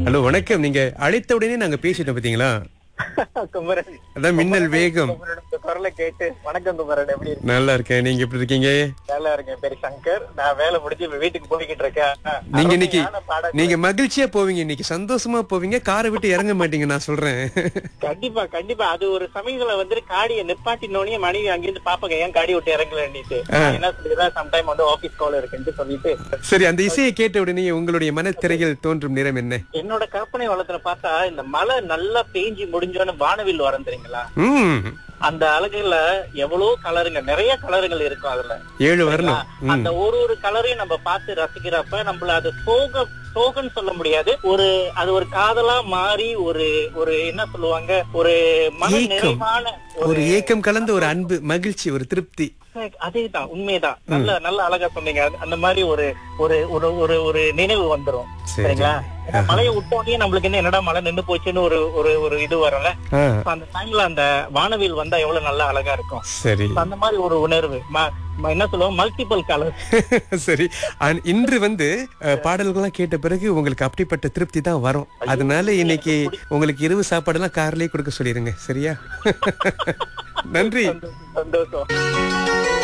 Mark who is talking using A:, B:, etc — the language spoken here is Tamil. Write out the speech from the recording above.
A: ஹலோ வணக்கம் நீங்க அழைத்த உடனே நாங்க பேசிட்டோம் பாத்தீங்களா
B: குமரன்
A: அதான் மின்னல் வேகம்
B: குமரன் உங்க குரலை கேட்டு வணக்கம் குமரன் எப்படி இருக்கு
A: நல்லா இருக்கேன் நீங்க எப்படி இருக்கீங்க
B: நல்லா இருக்கேன் பேரு சங்கர் நான் வேலை முடிஞ்சு இப்ப வீட்டுக்கு போய்கிட்டு இருக்கேன்
A: நீங்க இன்னைக்கு
B: அருமையான பாடல்.
A: நீங்க மகிழ்ச்சியா போவீங்க இன்னைக்கு சந்தோஷமா போவீங்க காரை விட்டு இறங்க மாட்டீங்க நான் சொல்றேன்
B: கண்டிப்பா கண்டிப்பா அது ஒரு சமயத்துல வந்து காடியை நிப்பாட்டினோடனே மனைவி அங்கிருந்து பாப்பாங்க ஏன் காடி விட்டு இறங்கலன்னுட்டு நான் என்ன சொல்லிடுறேன் சம்டைம் வந்து ஆபீஸ் கால் இருக்குன்னு சொல்லிட்டு
A: சரி அந்த இசையை கேட்ட உடனே உங்களுடைய மனத்திரையில் தோன்றும் நிறம் என்ன
B: என்னோட கற்பனை வளத்துல பார்த்தா இந்த மழை நல்லா பேஞ்சு முடிஞ்சோன்னு வானவில் வரும் தெரியுங்களா
A: ம்
B: அந்த அழகுல எவ்வளவு கலருங்க நிறைய கலருங்கள் இருக்கும் அதுல
A: ஏழு வரணும் ம்.
B: அந்த ஒரு ஒரு கலரையும் நம்ம பார்த்து ரசிக்கிறப்ப நம்மள அது சோக சோகன்னு சொல்ல முடியாது ஒரு அது ஒரு காதலா மாறி ஒரு ஒரு என்ன சொல்லுவாங்க ஒரு மன
A: ஏக்கம்.
B: நிறைவான
A: ஒரு ஏக்கம் கலந்த ஒரு அன்பு மகிழ்ச்சி ஒரு திருப்தி
B: அதேதான் உண்மைதான் நல்ல நல்ல அழகா சொன்னீங்க அது- அந்த மாதிரி ஒரு ஒரு ஒரு ஒரு ஒரு நினைவு வந்துரும்
A: சரி.
B: சரிங்களா ஏன்னா மழையை விட்டோடனே நம்மளுக்கு என்ன என்னடா மழை நின்னு போச்சுன்னு ஒரு ஒரு ஒரு இது வரல
A: ஆ,
B: அந்த டைம்ல அந்த வானவில் வந்தா எவ்வளவு நல்லா அழகா இருக்கும்
A: சரி
B: அந்த மாதிரி ஒரு உணர்வு ம- ம- என்ன சொல்லுவோம் மல்டிபிள் கலர்
A: சரி அன்- இன்று வந்து அஹ், பாடல்கள்லாம் கேட்ட பிறகு உங்களுக்கு அப்படிப்பட்ட திருப்தி தான் வரும் அதனால இன்னைக்கு உங்களுக்கு இரவு சாப்பாடெல்லாம் கார்லயே கொடுக்க சொல்லிருங்க சரியா நன்றி
B: சந்தோஷம்